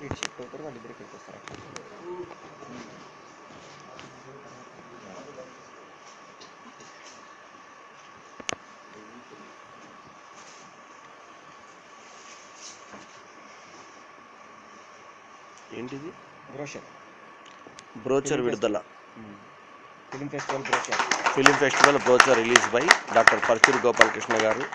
ఇద్దరు ఇటు షిఫ్ట్ అవుతారు వాళ్ళిద్దరు ఇక్కడికి వస్తారు అట్లా ఏంటిది బ్రోషర్ బ్రోచర్ విడుదల film festival brochure film festival brochure release by doctor Paruchuri Gopalakrishna garu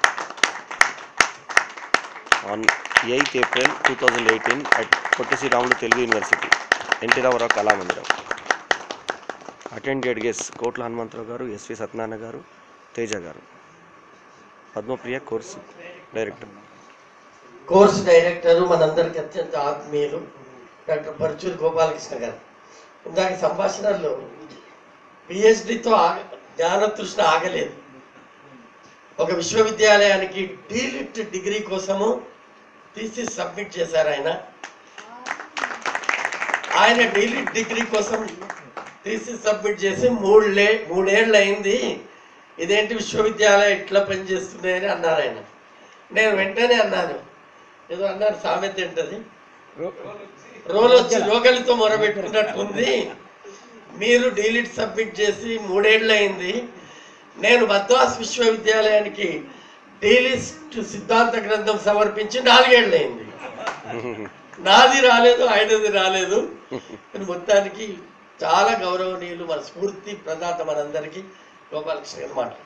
on eighth April two thousand eighteen at Potti Sriramulu Telugu university NT Rama Rao Kalamandiram attended guest Kotla Hanumantha Rao garu SV Satyanarayana garu Teja garu Padmapriya course director course director మనందరికి అత్యంత ఆత్మీయులు డాక్టర్ పరచూరి గోపాలకృష్ణ గారు ఇందాక సంభాషణల్లో పిహెచ్డితో ఆగ జ్ఞానతృష్ణ ఆగలేదు ఒక విశ్వవిద్యాలయానికి డీలిట్ డిగ్రీ కోసము తీసి సబ్మిట్ చేశారు ఆయన ఆయన డీలిట్ డిగ్రీ కోసం తీసి సబ్మిట్ చేసి మూడులే మూడేళ్ళు అయింది ఇదేంటి విశ్వవిద్యాలయం ఇట్లా పనిచేస్తున్నాయని అన్నారు ఆయన నేను వెంటనే అన్నాను ఏదో అన్నారు సామెత ఏంటది రోల్ వచ్చి రోగలితో మొరబెట్టుకున్నట్టుంది మీరు డీలిట్ సబ్మిట్ చేసి మూడేళ్ళు అయింది నేను మద్రాస్ విశ్వవిద్యాలయానికి డీలిస్ట్ సిద్ధాంత గ్రంథం సమర్పించి నాలుగేళ్ళు అయింది నాది రాలేదు ఆయనది రాలేదు కానీ మొత్తానికి చాలా గౌరవనీయులు మన స్ఫూర్తి ప్రదాత మనందరికీ గోపాలకృష్ణ గారు మాట్లాడారు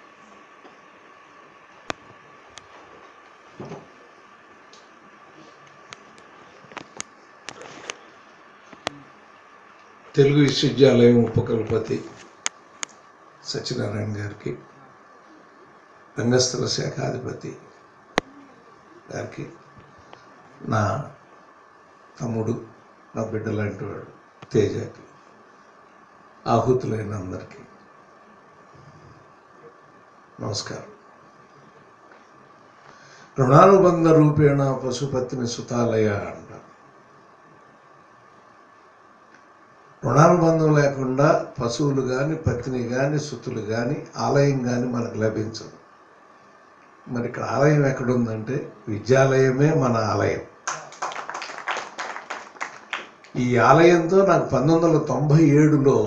తెలుగు విశ్వవిద్యాలయం ఉపకులపతి సత్యనారాయణ గారికి రంగస్థల శాఖాధిపతి గారికి నా తమ్ముడు నా బిడ్డ లాంటి వాడు తేజకి ఆహుతులైన అందరికీ నమస్కారం రుణానుబంధ రూపేణ పశుపతిని సుతాలయ అంటారు రుణానుబంధం లేకుండా పశువులు కానీ పత్ని కానీ సుతులు కానీ ఆలయం కానీ మనకు లభించదు మరి ఇక్కడ ఆలయం ఎక్కడుందంటే విద్యాలయమే మన ఆలయం ఈ ఆలయంతో నాకు పంతొమ్మిది వందల తొంభై ఏడులో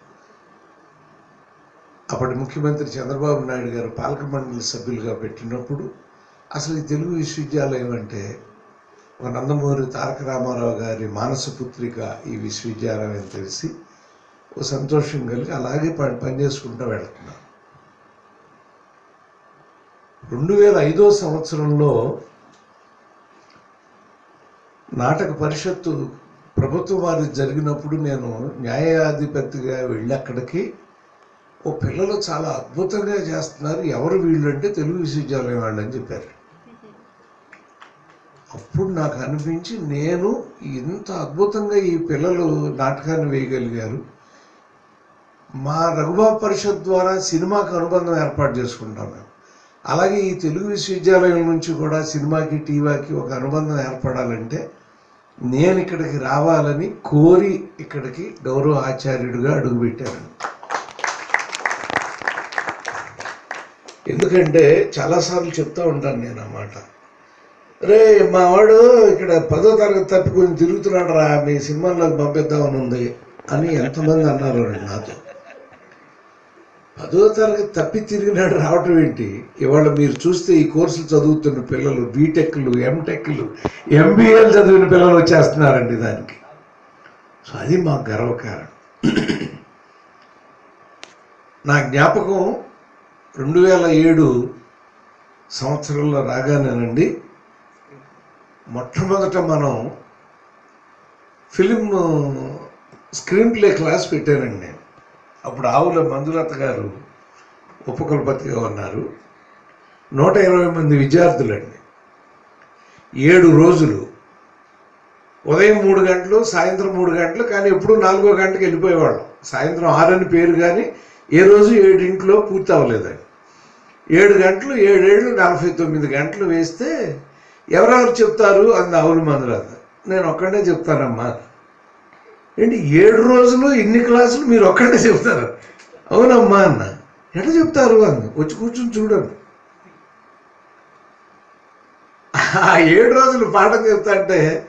అప్పటి ముఖ్యమంత్రి చంద్రబాబు నాయుడు గారు పాలక మండలి సభ్యులుగా పెట్టినప్పుడు అసలు ఈ తెలుగు విశ్వవిద్యాలయం అంటే ఒక నందమూరి తారక రామారావు గారి మానసపుత్రిక ఈ విశ్వవిద్యాలయం అని తెలిసి ఓ సంతోషం కలిగి అలాగే పని పనిచేసుకుంటూ వెళ్తున్నాను రెండు వేల ఐదో సంవత్సరంలో నాటక పరిషత్తు ప్రభుత్వం వారి జరిగినప్పుడు నేను న్యాయాధిపతిగా వెళ్ళి అక్కడికి ఓ పిల్లలు చాలా అద్భుతంగా చేస్తున్నారు ఎవరు వీళ్ళు అంటే తెలుగు విశ్వవిద్యాలయం వాళ్ళు అని చెప్పారు అప్పుడు నాకు అనిపించి నేను ఇంత అద్భుతంగా ఈ పిల్లలు నాటకాన్ని వేయగలిగారు మా రఘుబాబు పరిషత్ ద్వారా సినిమాకి అనుబంధం ఏర్పాటు చేసుకుంటాం మేము అలాగే ఈ తెలుగు విశ్వవిద్యాలయం నుంచి కూడా సినిమాకి టీవీకి ఒక అనుబంధం ఏర్పడాలంటే నేను ఇక్కడికి రావాలని కోరి ఇక్కడికి గౌరవ ఆచార్యుడిగా అడుగుపెట్టాను ఎందుకంటే చాలాసార్లు చెప్తా ఉంటాను నేను ఆ మాట రే మా వాడు ఇక్కడ పదో తరగతి తప్పుకొని తిరుగుతున్నాడు రా మీ సినిమాల్లోకి పంపిద్దామని ఉంది అని ఎంతమంది అన్నారు నాతో పదో తరగతి తప్పి తిరిగినాడు రావటం ఏంటి ఇవాళ మీరు చూస్తే ఈ కోర్సులు చదువుతున్న పిల్లలు బీటెక్లు ఎంటెక్లు ఎంబీఏలు చదివిన పిల్లలు వచ్చేస్తున్నారండి దానికి సో అది మా గర్వకారణం నా జ్ఞాపకం రెండు వేల ఏడు సంవత్సరంలో రాగానేనండి మొట్టమొదట మనం ఫిలిం స్క్రీన్ ప్లే క్లాస్ పెట్టానండి నేను అప్పుడు ఆవుల మంజులత గారు ఉపకులపతిగా ఉన్నారు నూట ఇరవై మంది విద్యార్థులండి ఏడు రోజులు ఉదయం మూడు గంటలు సాయంత్రం మూడు గంటలు కానీ ఎప్పుడు నాలుగో గంటకి వెళ్ళిపోయేవాళ్ళం సాయంత్రం ఆరని పేరు కానీ ఏ రోజు ఏడింట్లో పూర్తి అవ్వలేదండి ఏడు గంటలు ఏడేళ్ళు నలభై తొమ్మిది గంటలు వేస్తే ఎవరెవరు చెప్తారు అంది ఆవుల మందులత నేను ఒక్కడే చెప్తానమ్మా ఏంటి ఏడు రోజులు ఇన్ని క్లాసులు మీరు ఒక్కడే చెప్తారు అవునమ్మా అన్న ఎట్లా చెప్తారు అంది వచ్చి కూర్చుని చూడండి ఆ ఏడు రోజులు పాఠం చెప్తా అంటే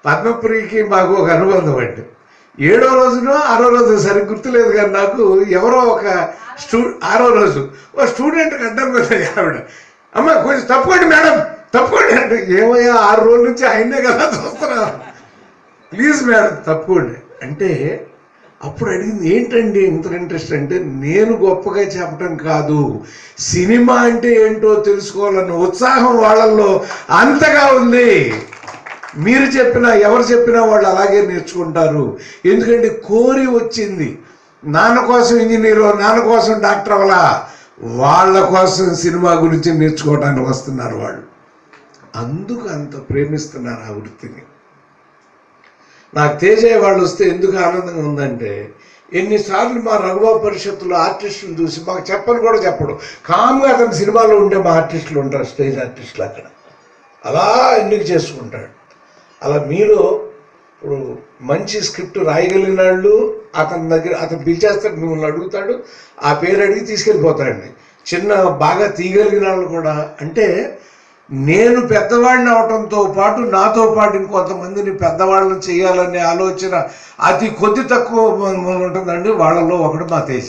పద్మపురికి మాకు ఒక అనుబంధం అండి ఏడో రోజునో ఆరో రోజు సరిగ్గా గుర్తులేదు కానీ నాకు ఎవరో ఒక స్టూ ఆరో రోజు ఓ స్టూడెంట్ అడ్డం మీద ఆవిడ అమ్మ కొంచెం తప్పుకోండి మేడం తప్పుకోండి అంటే ఏమయ్యా ఆరు రోజుల నుంచి ఆయనే కదా చూస్తున్నారు ప్లీజ్ మేడం తప్పుకోండి అంటే అప్పుడు అడిగింది ఏంటండి ఇంత ఇంట్రెస్ట్ అంటే నేను గొప్పగా చెప్పడం కాదు సినిమా అంటే ఏంటో తెలుసుకోవాలన్న ఉత్సాహం వాళ్ళల్లో అంతగా ఉంది మీరు చెప్పినా ఎవరు చెప్పినా వాళ్ళు అలాగే నేర్చుకుంటారు ఎందుకంటే కోరి వచ్చింది నాన్న కోసం ఇంజనీరు నాన్న కోసం డాక్టర్ అవలా వాళ్ళ కోసం సినిమా గురించి నేర్చుకోవడానికి వస్తున్నారు వాళ్ళు అందుకు అంత ప్రేమిస్తున్నారు ఆ వృత్తిని నాకు తేజ వాళ్ళు వస్తే ఎందుకు ఆనందంగా ఉందంటే ఎన్నిసార్లు మా రఘుబాబు పరిషత్తులో ఆర్టిస్టులు చూసి మాకు చెప్పని కూడా చెప్పడు కామ్గా అతని సినిమాలో ఉండే మా ఆర్టిస్టులు ఉంటారు స్టేజ్ ఆర్టిస్టులు అక్కడ అలా ఎన్నిక చేసుకుంటాడు అలా మీలో ఇప్పుడు మంచి స్క్రిప్ట్ రాయగలిగిన వాళ్ళు అతని దగ్గర అతను పిలిచేస్తాడు మిమ్మల్ని అడుగుతాడు ఆ పేరు అడిగి తీసుకెళ్ళిపోతాడండి చిన్న బాగా తీయగలిగిన వాళ్ళు కూడా అంటే నేను పెద్దవాడిని అవటంతో పాటు నాతో పాటు ఇంకొంతమందిని పెద్దవాళ్ళని చేయాలనే ఆలోచన అతి కొద్ది తక్కువ మ- ఉంటుందండి వాళ్ళలో ఒకడు మా తేజ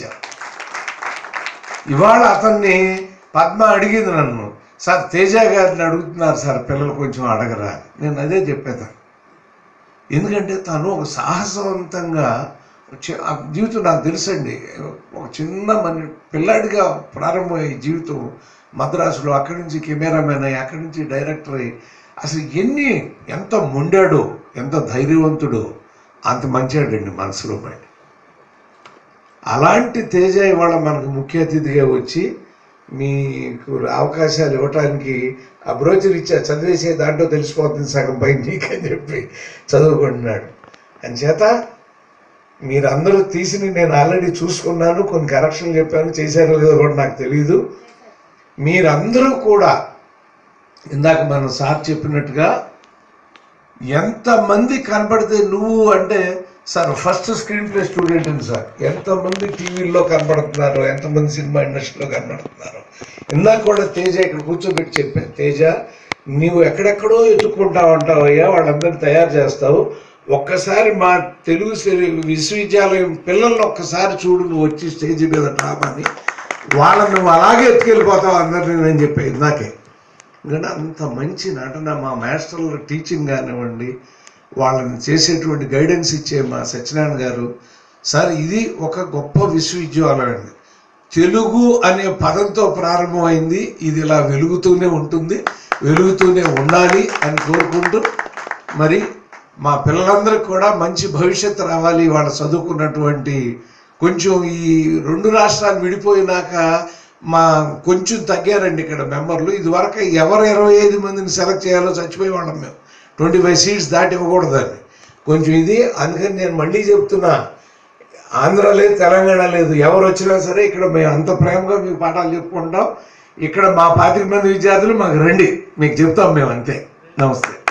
ఇవాళ అతన్ని పద్మ అడిగింది నన్ను సార్ తేజ గారిని అడుగుతున్నారు సార్ పిల్లలు కొంచెం అడగరా అని. నేను అదే చెప్పేదాన్ని ఎందుకంటే తను ఒక సాహసవంతంగా చి- ఆ జీవితం నాకు తెలుసండి ఒక చిన్న మన పిల్లాడిగా ప్రారంభమయ్యే జీవితం మద్రాసులో అక్కడి నుంచి కెమెరామెన్ అయ్యి అక్కడి నుంచి డైరెక్టర్ అయ్యి అసలు ఎన్ని ఎంత మొండాడో ఎంత ధైర్యవంతుడో అంత మంచివాడండి మనసులో పడి అలాంటి తేజ ఇవాళ మనకు ముఖ్య అతిథిగా వచ్చి మీకు అవకాశాలు ఇవ్వటానికి ఆ బ్రోచర్ ఇచ్చా చదివేసే దాంట్లో తెలిసిపోతుంది సగం పై నీకని చెప్పి చదువుకుంటున్నాడు అంచేత మీరందరూ తీసిన నేను ఆల్రెడీ చూసుకున్నాను కొన్ని కరెక్షన్లు చెప్పాను చేశారో లేదో కూడా నాకు తెలియదు మీరందరూ కూడా ఇందాక మనం సార్ చెప్పినట్టుగా ఎంతమంది కనపడితే నువ్వు అంటే sir first screenplay student అండి సార్ ఎంతమంది టీవీల్లో కనపడుతున్నారు ఎంతమంది సినిమా ఇండస్ట్రీలో కనపడుతున్నారు ఇందాక కూడా తేజ ఇక్కడ కూర్చోబెట్టి చెప్పాను తేజ నీవు ఎక్కడెక్కడో ఎత్తుక్కుంటావు అంటావు అయ్యా వాళ్ళందరినీ తయారు చేస్తావు ఒక్కసారి మా తెలుగు సెరి- విశ్వవిద్యాలయం పిల్లల్ని ఒక్కసారి చూడు నువ్వు వచ్చి స్టేజ్ మీద డ్రామాని వాళ్ళని నువ్వు అలాగే ఎత్తుకెళ్ళిపోతావు అందరినీ నేను చెప్పే ఇందాకే ఎందుకంటే అంత మంచి నటన మా మాస్టర్ల టీచింగ్ కానివ్వండి వాళ్ళని చేసేటువంటి గైడెన్స్ ఇచ్చే మా సత్యనారాయణ గారు సార్ ఇది ఒక గొప్ప విశ్వవిద్యాలయం అండి తెలుగు అనే పదంతో ప్రారంభమైంది ఇది ఇలా వెలుగుతూనే ఉంటుంది వెలుగుతూనే ఉండాలి అని కోరుకుంటూ మరి మా పిల్లలందరికీ కూడా మంచి భవిష్యత్తు రావాలి వాళ్ళు చదువుకున్నటువంటి కొంచెం ఈ రెండు రాష్ట్రాలు విడిపోయినాక మా కొంచెం తగ్గారండి ఇక్కడ మెంబర్లు ఇదివరకు ఎవరు ఇరవై ఐదు మందిని సెలెక్ట్ చేయాలో చచ్చిపోయేవాళ్ళం మేము ట్వంటీ ఫైవ్ సీట్స్ దాటి ఇవ్వకూడదని కొంచెం ఇది అందుకని నేను మళ్ళీ చెప్తున్నా ఆంధ్ర లేదు తెలంగాణ లేదు ఎవరు వచ్చినా సరే ఇక్కడ మేము అంత ప్రేమగా మీకు పాఠాలు చెప్పుకుంటాం ఇక్కడ మా పాతిక మంది విద్యార్థులు మాకు రండి మీకు చెప్తాం మేము అంతే నమస్తే